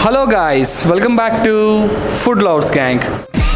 Hello guys welcome back to food lovers gang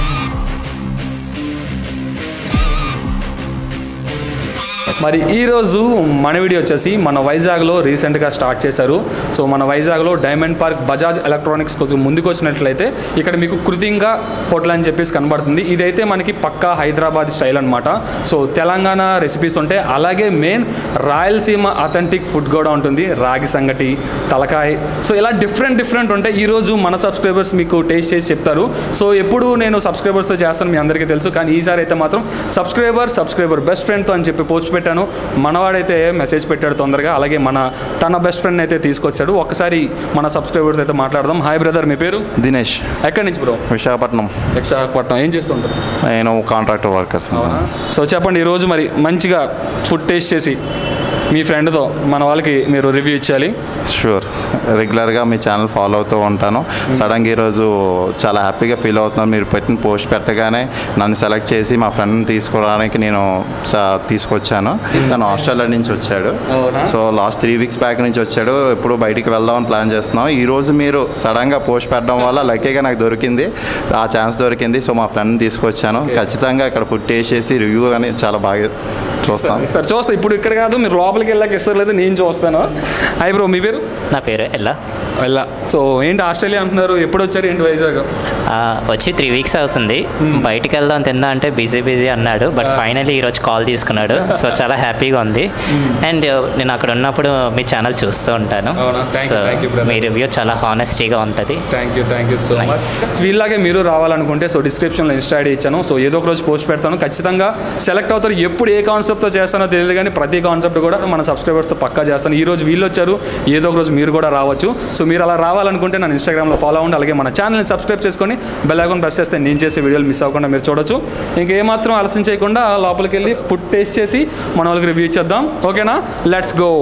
మరి ఈరోజు మన వీడియో వచ్చేసి మన వైజాగ్లో రీసెంట్గా స్టార్ట్ చేశారు సో మన వైజాగ్లో డైమండ్ పార్క్ బజాజ్ ఎలక్ట్రానిక్స్ కొంచెం ముందుకు వచ్చినట్లయితే ఇక్కడ మీకు కృతింగా హోటల్ అని చెప్పేసి కనబడుతుంది ఇదైతే మనకి పక్కా హైదరాబాద్ స్టైల్ అనమాట సో తెలంగాణ రెసిపీస్ ఉంటాయి అలాగే మెయిన్ రాయలసీమ అథెంటిక్ ఫుడ్ కూడా ఉంటుంది రాగి సంగటి తలకాయ సో ఇలా డిఫరెంట్ డిఫరెంట్ ఉంటాయి ఈరోజు మన సబ్స్క్రైబర్స్ మీకు టేస్ట్ చేసి చెప్తారు సో ఎప్పుడు నేను సబ్స్క్రైబర్స్తో చేస్తాను మీ అందరికీ తెలుసు కానీ ఈసారి అయితే మాత్రం సబ్స్క్రైబర్ సబ్స్క్రైబర్ బెస్ట్ ఫ్రెండ్తో అని చెప్పి పోస్ట్ పెట్టాను మనవాడైతే మెసేజ్ పెట్టాడు తొందరగా అలాగే మన తన బెస్ట్ ఫ్రెండ్ అయితే తీసుకొచ్చాడు ఒకసారి మన సబ్స్క్రైబర్స్ అయితే మాట్లాడదాం హాయ్ బ్రదర్ మీ పేరు దినేష్ ఎక్కడి నుంచి బ్రో విశాఖపట్నం విశాఖపట్నం ఏం చేస్తుంటారు నేను కాంట్రాక్టర్ వర్కర్స్ అవునా సో చెప్పండి ఈరోజు మరి మంచిగా ఫుడ్ టేస్ట్ చేసి మీ ఫ్రెండ్తో మన వాళ్ళకి మీరు రివ్యూ ఇచ్చేయాలి షూర్ రెగ్యులర్గా మీ ఛానల్ ఫాలో అవుతూ ఉంటాను సడన్గా ఈరోజు చాలా హ్యాపీగా ఫీల్ అవుతున్నాను మీరు పెట్టిన పోస్ట్ పెట్టగానే నన్ను సెలెక్ట్ చేసి మా ఫ్రెండ్ని తీసుకోవడానికి నేను స- తీసుకొచ్చాను తను ఆస్ట్రేలియా నుంచి వచ్చాడు అవునా? So last three weeks back నుంచి వచ్చాడు ఎప్పుడు బయటికి వెళ్దామని ప్లాన్ చేస్తున్నాం ఈ రోజు మీరు సడన్గా పోస్ట్ పెట్టడం వల్ల లక్కీగా నాకు దొరికింది ఆ ఛాన్స్ దొరికింది సో మా ఫ్రెండ్ని తీసుకొచ్చాను ఖచ్చితంగా ఇక్కడ ఫుడ్ టేస్ట్ చేసి రివ్యూ అని చాలా బాగా చూస్తాను ఇస్తారు చూస్తా ఇప్పుడు ఇక్కడ కాదు మీరు లోపలికి వెళ్ళాక ఇస్తారు లేదు నేను చూస్తాను హాయ్ బ్రో మీ పేరు నా పేరు ఎల్లా వెళ్ళా సో ఏంటి ఆస్ట్రేలియా అంటున్నారు ఎప్పుడు వచ్చారు ఏంటి వైజాగ్ ఆ, వచ్చి త్రీ వీక్స్ అవుతుంది బయటికి వెళ్దాం తిందా అంటే బిజీ బిజీ అన్నాడు బట్ ఫైనలీ ఈరోజు కాల్ తీసుకున్నాడు సో చాలా హ్యాపీగా ఉంది అండ్ నేను అక్కడ ఉన్నప్పుడు మీ ఛానల్ చూస్తూ ఉంటాను అవునా? Thank you, so thank you, brother. మీ రివ్యూ చాలా హానెస్టీగా ఉంటుంది thank you thank you so much Nice. వీళ్ళలాగే మీరు రావాలనుకుంటే సో డిస్క్రిప్షన్లో ఇన్స్టా ఐడి ఇచ్చాను సో ఏదో ఒక రోజు పోస్ట్ పెడతాను ఖచ్చితంగా సెలెక్ట్ అవుతారు ఎప్పుడు ఏ కాన్సెప్ట్తో చేస్తానో తెలియదు కానీ ప్రతి కాన్సెప్ట్ కూడా మన సబ్స్క్రైబర్స్తో పక్కా చేస్తాను ఈ రోజు వీళ్ళు వచ్చారు ఏదో ఒక రోజు మీరు కూడా రావచ్చు సో మీరు అలా రావాలనుకుంటే నన్ను ఇన్స్టాగ్రామ్లో ఫాలో అవ్వండి అలాగే మన ఛానల్ని సబ్స్క్రైబ్ చేసుకొని బెల్ ఐకాన్ ప్రెస్ చేస్తే నేను చేసే వీడియోలు మిస్ అవ్వకుండా మీరు చూడొచ్చు ఇంకేమాత్రం ఆలస్యం చేయకుండా లోపలికి వెళ్ళి ఫుడ్ టేస్ట్ చేసి మన వాళ్ళకి రివ్యూ ఇచ్చేద్దాం ఓకేనా లెట్స్ గో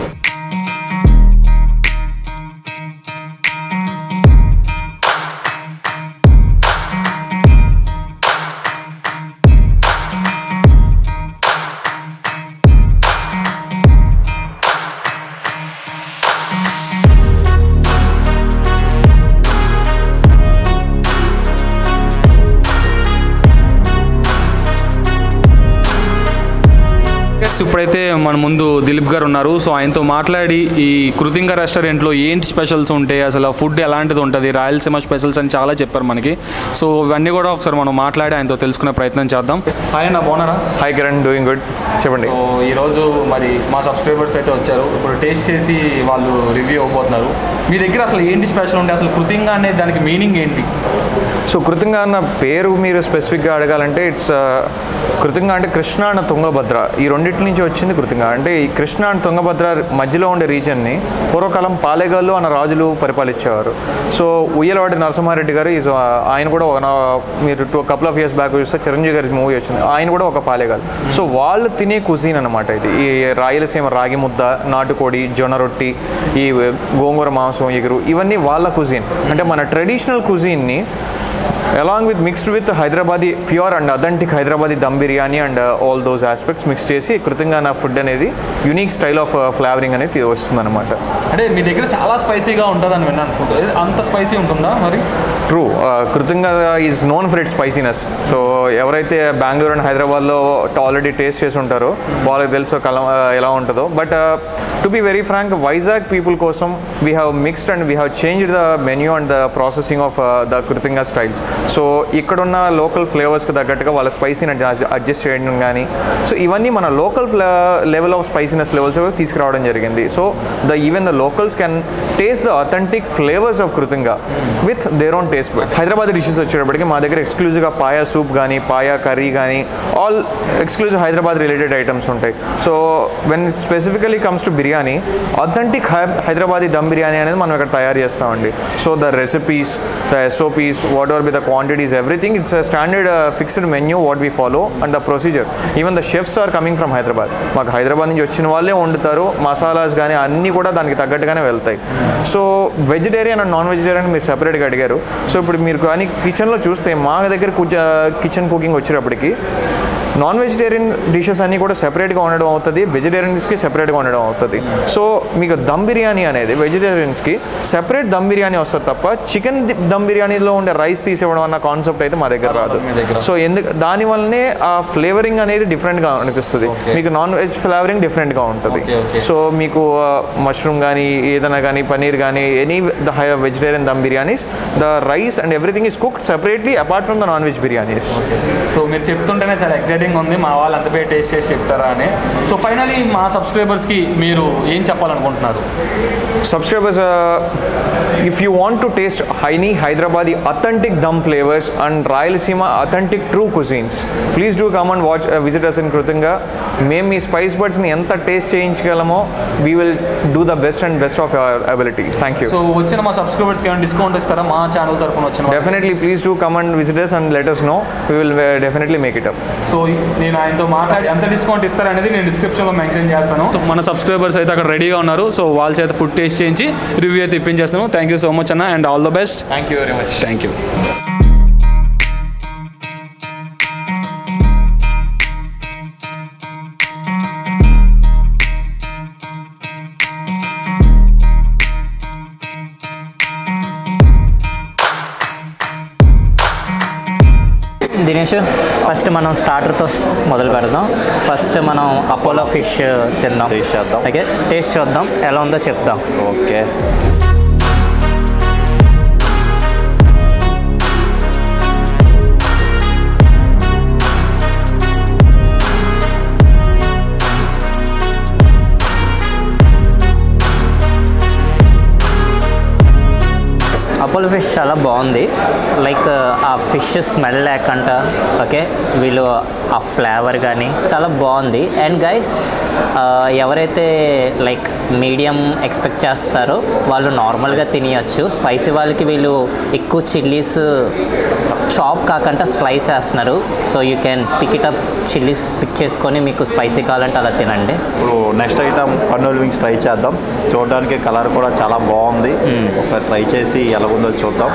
Yes, ఇప్పుడైతే మన ముందు దిలీప్ గారు ఉన్నారు సో ఆయనతో మాట్లాడి ఈ కృతింగ రెస్టారెంట్లో ఏంటి స్పెషల్స్ ఉంటాయి అసలు ఫుడ్ ఎలాంటిది ఉంటుంది రాయలసీమ స్పెషల్స్ అని చాలా చెప్పారు మనకి సో ఇవన్నీ కూడా ఒకసారి మనం మాట్లాడి ఆయనతో తెలుసుకునే ప్రయత్నం చేద్దాం హాయ్ నా బాగున్నారా హాయ్ కిరణ్ డూయింగ్ గుడ్ చెప్పండి సో ఈరోజు మరి మా సబ్స్క్రైబర్స్ అయితే వచ్చారు ఇప్పుడు టేస్ట్ చేసి వాళ్ళు రివ్యూ అవ్వబోతున్నారు మీ దగ్గర అసలు ఏంటి స్పెషల్ ఉంటాయి అసలు కృతింగ అనే దానికి మీనింగ్ ఏంటి సో కృతంగా అన్న పేరు మీరు స్పెసిఫిక్గా అడగాలంటే ఇట్స్ కృతంగా అంటే కృష్ణ అన్న తుంగభద్ర ఈ రెండింటి నుంచి వచ్చింది కృతంగా అంటే ఈ కృష్ణ అండ్ తుంగభద్ర మధ్యలో ఉండే రీజన్ని పూర్వకాలం పాలేగాళ్ళు అన్న రాజులు పరిపాలించేవారు సో ఉయ్యలవాడి నరసింహారెడ్డి గారు ఈజ్ ఆయన కూడా ఒక నా- మీరు two couple of years back చూస్తే చిరంజీవి గారి మూవీ వచ్చింది ఆయన కూడా ఒక పాలేగాలు సో వాళ్ళు తినే కుజీన్ అనమాట ఇది ఈ రాయలసీమ రాగి ముద్ద నాటుకోడి జొన్న రొట్టి ఈ గోంగూర మాంసం ఎగురు ఇవన్నీ వాళ్ళ కుజీన్ అంటే మన ట్రెడిషనల్ కుజీన్ని along with mixed with Hyderabadi pure and authentic Hyderabadi dum biryani and all those aspects mix చేసి కృతంగా నా ఫుడ్ అనేది యునిక్ స్టైల్ ఆఫ్ ఫ్లేవరింగ్ అనేది వస్తుంది అనమాట అంటే మీ దగ్గర చాలా స్పైసీగా ఉంటుందని విన్నాను ఫుడ్ అంత స్పైసీ ఉంటుందా మరి true Kritunga is known for its spiciness so ఎవరైతే బెంగళూరు అండ్ హైదరాబాద్లో ఆల్రెడీ టేస్ట్ చేసి ఉంటారో వాళ్ళకి తెలుసు కల ఎలా ఉంటుందో but to be very frank Vizag people కోసం we have mixed and we have changed the menu and the processing of the Kritunga styles so ఇక్కడున్న లోకల్ ఫ్లేవర్స్కి తగ్గట్టుగా వాళ్ళ స్పైసీని అడ్జస్ట్ చేయడం కానీ సో ఇవన్నీ మన local level of spiciness levels తీసుకురావడం జరిగింది so the even the locals can taste the authentic flavours of Kritunga with their own taste but Hyderabad dishes వచ్చేటప్పటికి మా దగ్గర ఎక్స్క్లూజివ్గా పాయా సూప్ కానీ పాయా కర్రీ కానీ all exclusive Hyderabad related items ఉంటాయి so when specifically comes to biryani authentic Hyderabadi dum biryani అనేది మనం ఇక్కడ తయారు చేస్తామండి so the recipes the SOPs whatever be the quantities everything it's standard fixed menu what we follow and the procedure even the chefs are coming from Hyderabad మాకు హైదరాబాద్ నుంచి వచ్చిన వాళ్ళే వండుతారు మసాలాస్ కానీ అన్నీ కూడా దానికి తగ్గట్టుగానే వెళ్తాయి so vegetarian and non vegetarian మీరు సెపరేట్గా అడిగారు సో ఇప్పుడు మీరు కానీ కిచెన్లో చూస్తే మా దగ్గర కిచెన్ కుకింగ్ వచ్చేటప్పటికి నాన్ వెజిటేరియన్ డిషెస్ అన్నీ కూడా సెపరేట్గా ఉండడం అవుతుంది వెజిటేరియన్స్కి సెపరేట్గా ఉండడం అవుతుంది సో మీకు దమ్ బిర్యానీ అనేది వెజిటేరియన్స్కి సెపరేట్ దమ్ బిర్యానీ వస్తుంది తప్ప చికెన్ దమ్ బిర్యానీలో ఉండే రైస్ తీసివ్వడం అన్న కాన్సెప్ట్ అయితే మా దగ్గర రాదు మీ దగ్గర. సో ఎందుకు దాని వల్లనే ఆ ఫ్లేవరింగ్ అనేది డిఫరెంట్గా అనిపిస్తుంది మీకు నాన్ వెజ్ ఫ్లేవరింగ్ డిఫరెంట్గా ఉంటుంది Okay, okay. సో మీకు మష్రూమ్ కానీ ఏదైనా కానీ పనీర్ కానీ any the high vegetarian dum biryanis the rice and everything is cooked separately apart from the non veg biryanis so మీరు చెప్తుంటేనే చాలా ఎక్సైటింగ్ ఉంది మా వాళ్ళు అంత పేరు టేస్ట్ చేసి చెప్తారా అని సో ఫైనలీ మా సబ్స్క్రైబర్స్కి మీరు ఏం చెప్పాలనుకుంటున్నారు subscribers uh, if you want to taste Haini Hyderabadi authentic dum flavors and Rayalaseema authentic true cuisines please do come and watch uh, visit us in Krutinga మేము మీ స్పైస్ బర్డ్స్ని ఎంత టేస్ట్ చేయించగలమో we will do the best and best of your ability thank you so వచ్చిన మా సబ్స్క్రైబర్స్కి ఏమైనా discount ఇస్తారా మా ఛానల్ తరపున వచ్చిన వాళ్ళకి? Definitely please do come and visit us and let us know we will definitely make it up so నేను ఆయనతో మాట్లాడి ఎంత డిస్కౌంట్ ఇస్తారనేది నేను డిస్క్రిప్షన్లో మెన్షన్ చేస్తాను సో మన సబ్స్క్రైబర్స్ అయితే అక్కడ రెడీగా ఉన్నారు సో వాళ్ళ చేత ఫుడ్ టేస్ట్ చేయించి రివ్యూ అయితే ఇప్పించేస్తాను థ్యాంక్ యూ సో మచ్ అన్న and all the best thank you very much thank you Dinesh first మనం స్టార్టర్తో మొదలు పెడదాం ఫస్ట్ మనం అపోలో ఫిష్ తిందాం Taste చేద్దాం. ఓకే టేస్ట్ చూద్దాం ఎలా ఉందో చెప్దాం ఓకే అపోలో ఫిష్ చాలా బాగుంది లైక్ ఆ ఫిష్ స్మెల్ లేకుండా ఓకే వీళ్ళు ఆ ఫ్లేవర్ కానీ చాలా బాగుంది అండ్ గైస్ ఎవరైతే లైక్ మీడియం ఎక్స్పెక్ట్ చేస్తారో వాళ్ళు నార్మల్గా తినేయచ్చు స్పైసీ వాళ్ళకి వీళ్ళు ఎక్కువ చిల్లీస్ చాప్ కాకుండా స్లైస్ వేస్తున్నారు so you can pick it up chillies pick చేసుకొని మీకు స్పైసీ కావాలంటే అలా తినండి ఇప్పుడు next item Kurnool wings try చేద్దాం చూడడానికి కలర్ కూడా చాలా బాగుంది ఒకసారి ట్రై చేసి ఎలా ఉందో చూద్దాం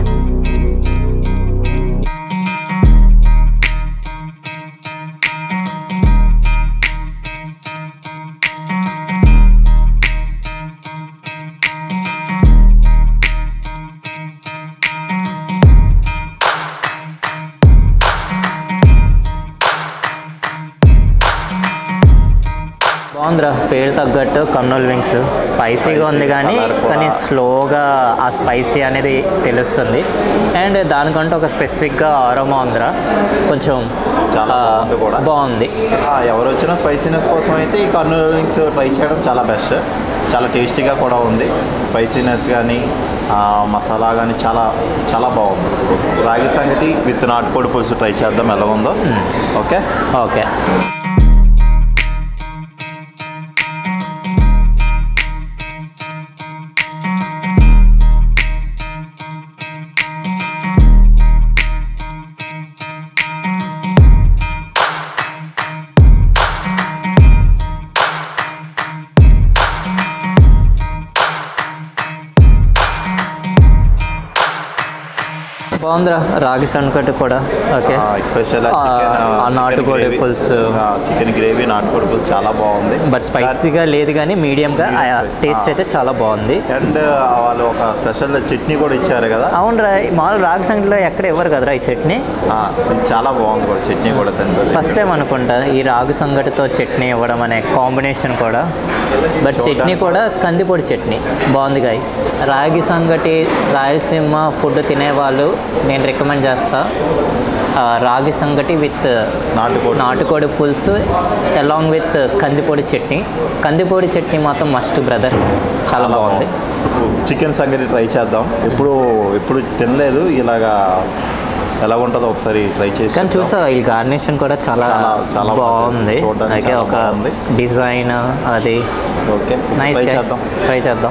బాగుందిరా పేరు తగ్గట్టు కర్నూలు వింగ్స్ స్పైసీగా ఉంది కానీ colour కూడా. కానీ స్లోగా ఆ స్పైసీ అనేది తెలుస్తుంది అండ్ దానికంటే ఒక స్పెసిఫిక్గా ఆరోమా ఉందిరా కొంచెం చాలా ఆ, బాగుంది కూడా. బాగుంది ఆ, ఎవరు వచ్చినా స్పైసీనెస్ కోసం అయితే ఈ కర్నూలు వింగ్స్ ట్రై చేయడం చాలా బెస్ట్ చాలా టేస్టీగా కూడా ఉంది స్పైసీనెస్ కానీ మసాలా కానీ చాలా చాలా బాగుంది రాగి సంగటి విత్ నాటుకోడి పులుసు ట్రై చేద్దాం ఎలా ఉందో ఓకే ఓకే బాగుందిరా రాగి సంకటి కూడా ఓకే స్పెషల్ ఆ, ఆ నాటుకోడి పులుసు చికెన్ గ్రేవీ నాటుకోడి పులుసు చాలా బాగుంది బట్ స్పైసీగా లేదు కానీ మీడియంగా టేస్ట్ అయితే చాలా బాగుంది అండ్ వాళ్ళు ఒక స్పెషల్ చట్నీ కూడా ఇచ్చారు కదా అవునరా మామూలు రాగి సంగటిలో ఎక్కడ ఇవ్వరు కదరా ఈ చట్నీ ఆ, చాలా బాగుంది కూడా చట్నీ కూడా తింటుంది ఫస్ట్ టైం అనుకుంటా ఈ రాగి సంగటితో చట్నీ ఇవ్వడం అనే కాంబినేషన్ కూడా బట్ చట్నీ కూడా కందిపొడి చట్నీ బాగుంది గైస్ రాగి సంగటి రాయలసీమ ఫుడ్ తినేవాళ్ళు నేను రికమెండ్ చేస్తా ఆ, రాగి సంగటి విత్ నాటుకోడి నాటుకోడి పులుసు అలాంగ్ విత్ కందిపొడి చట్నీ కందిపొడి చట్నీ మాత్రం మస్ట్ బ్రదర్ చాలా బాగుంది చికెన్ సంగతి ట్రై చేద్దాం ఎప్పుడు ఎప్పుడు తినలేదు ఇలాగా ఎలా ఉంటుందో ఒకసారి ట్రై చేసి కానీ చూసా ఈ గార్నిషన్ కూడా చాలా చాలా- చాలా బాగుంది చూడడానికి అలాగే చాలా ఒక బాగుంది. డిజైన్ అది ఓకే నైస్ ట్రై గైస్ చేద్దాం ట్రై చేద్దాం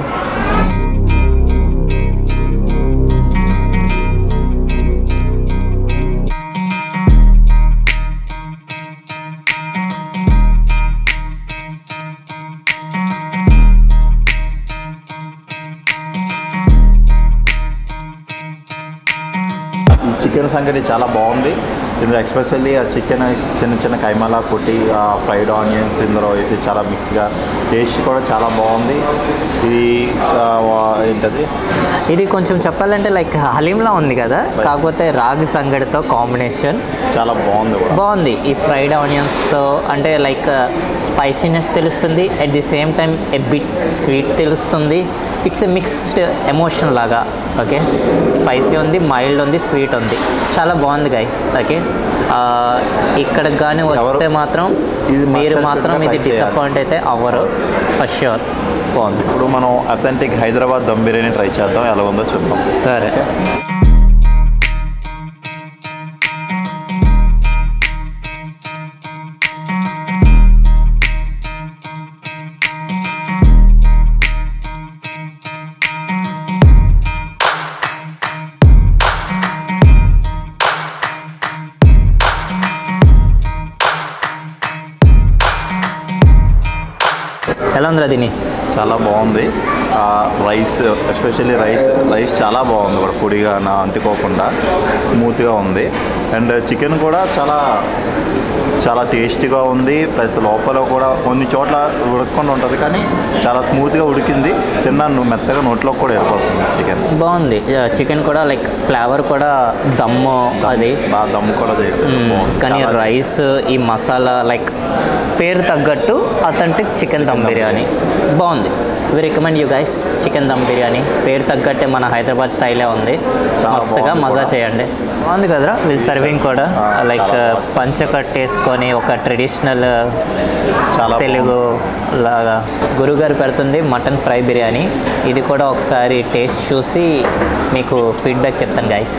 ఈ చికెన్ సంగతి చాలా బాగుంది ఇందులో ఎక్స్పెషల్లీ ఆ చికెన్ చిన్న చిన్న కైమలా కొట్టి ఆ ఫ్రైడ్ ఆనియన్స్ ఇందులో వేసి చాలా మిక్స్గా టేస్ట్ కూడా చాలా బాగుంది ఇది ఆ, వా- ఏంటది ఇది కొంచెం చెప్పాలంటే లైక్ హలీంలా ఉంది కదా కాకపోతే రాగి సంగడితో కాంబినేషన్ చాలా బాగుంది కూడా బాగుంది ఈ ఫ్రైడ్ ఆనియన్స్తో అంటే లైక్ స్పైసీనెస్ తెలుస్తుంది at the same time a bit sweet తెలుస్తుంది ఇట్స్ ఎ మిక్స్డ్ ఎమోషన్ లాగా ఓకే స్పైసీ ఉంది మైల్డ్ ఉంది స్వీట్ ఉంది చాలా బాగుంది గైస్ ఓకే ఇక్కడికి కానీ వస్తే మాత్రం ఇది మీరు mustard మాత్రం sugar ఇది try చేయాలి. డిసప్పాయింట్ అయితే అవ్వరు ఫస్ట్ షూర్ బాగుంది ఇప్పుడు మనం అథెంటిక్ హైదరాబాద్ దమ్ బిర్యానీ ట్రై చేద్దాం ఎలా ఉందో చూద్దాం సరే ఎలా ఉందిరా దీని చాలా బాగుంది ఆ, రైస్ ఎస్పెషల్లీ రైస్ రైస్ చాలా బాగుంది కూడా పొడిగా నా అంటుకోకుండా స్మూత్గా ఉంది అండ్ చికెన్ కూడా చాలా చాలా టేస్టీగా ఉంది ప్లస్ లోపల కూడా కొన్ని చోట్ల ఉడకకుండా ఉంటుంది కానీ చాలా స్మూత్గా ఉడికింది తిన్నాను మెత్తగా నోట్లోకి కూడా వెళ్ళిపోతుంది చికెన్ బాగుంది చికెన్ కూడా లైక్ ఫ్లేవర్ కూడా దమ్ము అది బాగా దమ్ కూడా చేశారు మ్మ్. బాగుంది. కానీ చాలా రైస్ ఈ మసాలా లైక్ పేరు తగ్గట్టు అథెంటిక్ చికెన్ దమ్ బిర్యానీ బాగుంది we recommend you guys chicken dum biryani పేరు తగ్గట్టే మన హైదరాబాద్ స్టైలే ఉంది చాలా మస్తుగా బాగుంది మజా కూడా. చేయండి బాగుంది కదరా వీళ్ళు సర్వింగ్ కూడా ఆ, లైక్ చాలా బాగుంది. పంచ కట్టేసుకొని ఒక ట్రెడిషనల్ చాలా తెలుగు లాగా గురుగారు పెడుతుంది మటన్ ఫ్రై బిర్యానీ ఇది కూడా ఒకసారి టేస్ట్ చూసి మీకు ఫీడ్బ్యాక్ చెప్తాను గైస్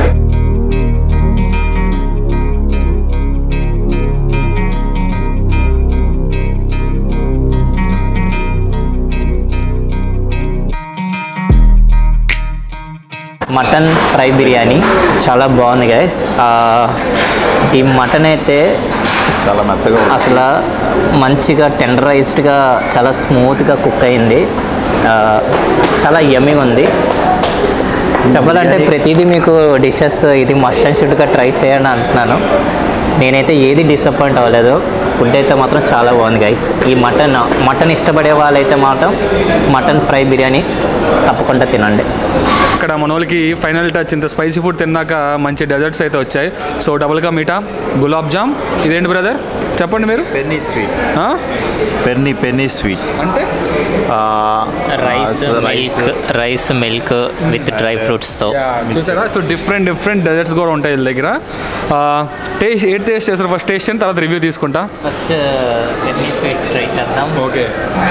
మటన్ ఫ్రై బిర్యానీ చాలా బాగుంది గైస్ ఈ మటన్ అయితే చాలా మెత్తగా ఉంది. అసలు మంచిగా టెండరైజ్డ్గా చాలా స్మూత్గా కుక్ అయింది ఆ, చాలా యమ్మీగా ఉంది చెప్పాలంటే ప్రతిదీ మీకు డిషెస్ ఇది మస్ట్ అండ్ షుడ్గా ట్రై చేయండి అంటున్నాను నేనైతే ఏది డిసప్పాయింట్ అవ్వలేదు ఫుడ్ అయితే మాత్రం చాలా బాగుంది గైస్ ఈ మటన్ మటన్ ఇష్టపడే వాళ్ళైతే మాత్రం మటన్ ఫ్రై బిర్యానీ తప్పకుండా తినండి ఇక్కడ మన వాళ్ళకి ఫైనల్ టచ్ ఇంత స్పైసీ ఫుడ్ తిన్నాక మంచి డెజర్ట్స్ అయితే వచ్చాయి సో డబుల్గా మీఠా గులాబ్ జామ్ ఇదేంటి బ్రదర్ చెప్పండి మీరు పెన్నీ స్వీట్ ఆ? పెన్నీ పెన్నీ స్వీట్ అంటే ఆ, రైస్ ఆ, milk rice milk with dry ఫ్రూట్స్తో చూసారా సో డిఫరెంట్ డిఫరెంట్ డెజర్ట్స్ కూడా ఉంటాయి వీళ్ళ దగ్గర టేస్ట్ ఏది టేస్ట్ చేస్తారు ఫస్ట్ టేస్ట్ చేయండి తర్వాత రివ్యూ తీసుకుంటా ఫస్ట్ స్వీట్ ట్రై చేద్దాం ఓకే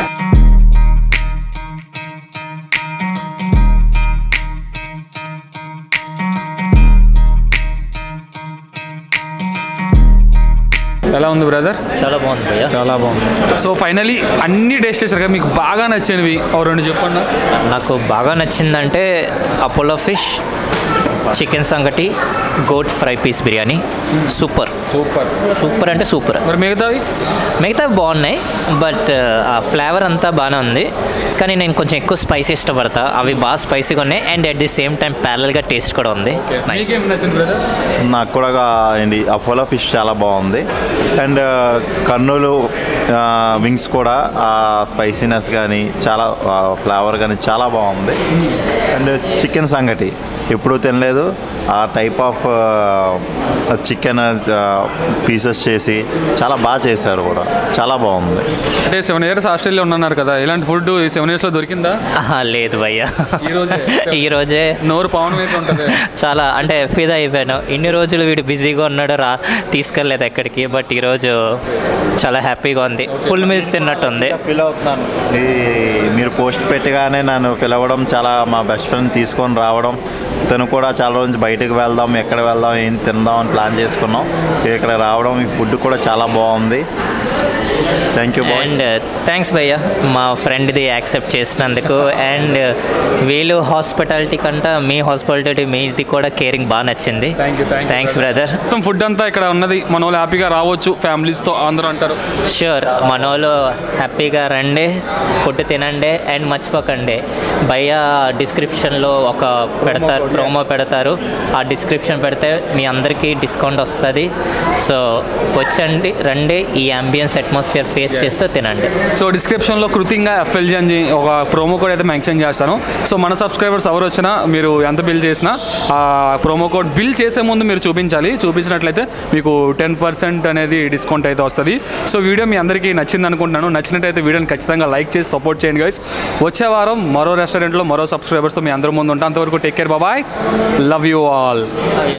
ఎలా ఉంది బ్రదర్ చాలా బాగుంది భయ్య చాలా బాగుంది సో ఫైనలీ అన్ని టేస్ట్ చేశారు కదా మీకు బాగా నచ్చినవి ఓ రెండు చెప్పండి నాకు బాగా నచ్చిందంటే అపోలో ఫిష్ చికెన్ సంగటి goat fry piece biryani super super super అంటే సూపర్ మరి మిగతావి మిగతా బాగున్నాయి బట్ ఆ ఫ్లేవర్ అంతా బాగానే ఉంది కానీ నేను కొంచెం ఎక్కువ స్పైసీ ఇష్టపడతా అవి బాగా స్పైసీగా ఉన్నాయి and at the same time ప్యారల్గా టేస్ట్ కూడా ఉంది Nice. మీకేం నచ్చింది బ్రదర్ నాకు కూడా ఏంటి అపోలో ఫిష్ చాలా బాగుంది అండ్ కర్నూలు వింగ్స్ కూడా ఆ స్పైసీనెస్ కానీ చాలా ఫ్లేవర్ కానీ చాలా బాగుంది అండ్ చికెన్ సంగటి ఎప్పుడూ తినలేదు ఆ టైప్ ఆఫ్ చికెన్ పీసెస్ చేసి చాలా బాగా చేశారు కూడా చాలా బాగుంది అంటే సెవెన్ ఇయర్స్ ఆస్ట్రేలియా ఉన్నారు కదా ఇలాంటి ఫుడ్ ఈ సెవెన్ ఇయర్స్లో దొరికిందా ఆహా, లేదు భయ్య ఈ రోజే? ఈ రోజే నోరు పవన్ మీద ఉంటుంది చాలా అంటే ఫిదా అయిపోయాను ఇన్ని రోజులు వీడు బిజీగా ఉన్నాడు రా తీసుకెళ్ళలేదు ఎక్కడికి బట్ ఈరోజు చాలా హ్యాపీగా ఉంది ఫుల్ మీల్స్ తిన్నట్టుంది ఫీల్ అవుతున్నాను ఈ మీరు పోస్ట్ పెట్టగానే నన్ను పిలవడం చాలా మా బెస్ట్ ఫ్రెండ్ తీసుకొని రావడం తను కూడా చాలా రోజు బయటకు వెళ్దాం ఎక్కడ వెళ్దాం ఏం తిందాం అని ప్లాన్ చేసుకున్నాం ఇక్కడ రావడం ఈ ఫుడ్ కూడా చాలా బాగుంది thank you bhai and thanks భయ్య మా ఫ్రెండ్ది యాక్సెప్ట్ చేసినందుకు అండ్ వీళ్ళు హాస్పిటాలిటీ కంటే మీ హాస్పిటాలిటీ మీది కూడా కేరింగ్ బాగా నచ్చింది Thank you, thank you, thanks brother. Brother మొత్తం ఫుడ్ అంతా ఇక్కడ ఉన్నది మన వాళ్ళు హ్యాపీగా రావచ్చు ఫ్యామిలీస్తో అందరూ అంటారు ష్యూర్ మన వాళ్ళు హ్యాపీగా రండి ఫుడ్ తినండి అండ్ మర్చిపోకండి భయ్య డిస్క్రిప్షన్లో ఒక పెడతారు ప్రోమో పెడతారు ఆ డిస్క్రిప్షన్ పెడితే మీ అందరికీ డిస్కౌంట్ వస్తుంది సో వచ్చండి రండి ఈ అంబియన్స్ అట్మాస్ఫియర్ ఫేస్ చేస్తూ తినండి సో డిస్క్రిప్షన్లో కృతింగా ఎఫ్ఎల్జీ అని ఒక ప్రోమో కోడ్ అయితే మెన్షన్ చేస్తాను సో మన సబ్స్క్రైబర్స్ ఎవరు వచ్చినా మీరు ఎంత బిల్ చేసినా ఆ ప్రోమో కోడ్ బిల్ చేసే ముందు మీరు చూపించాలి చూపించినట్లయితే మీకు టెన్ పర్సెంట్ అనేది డిస్కౌంట్ అయితే వస్తుంది సో వీడియో మీ అందరికీ నచ్చింది అనుకుంటున్నాను నచ్చినట్టయితే వీడియోని ఖచ్చితంగా లైక్ చేసి సపోర్ట్ చేయండి గైస్ వచ్చే వారం మరో రెస్టారెంట్లో మరో సబ్స్క్రైబర్స్తో మీ అందరి ముందు ఉంటాం అంతవరకు టేక్ కేర్ బాబాయ్ లవ్ యూ ఆల్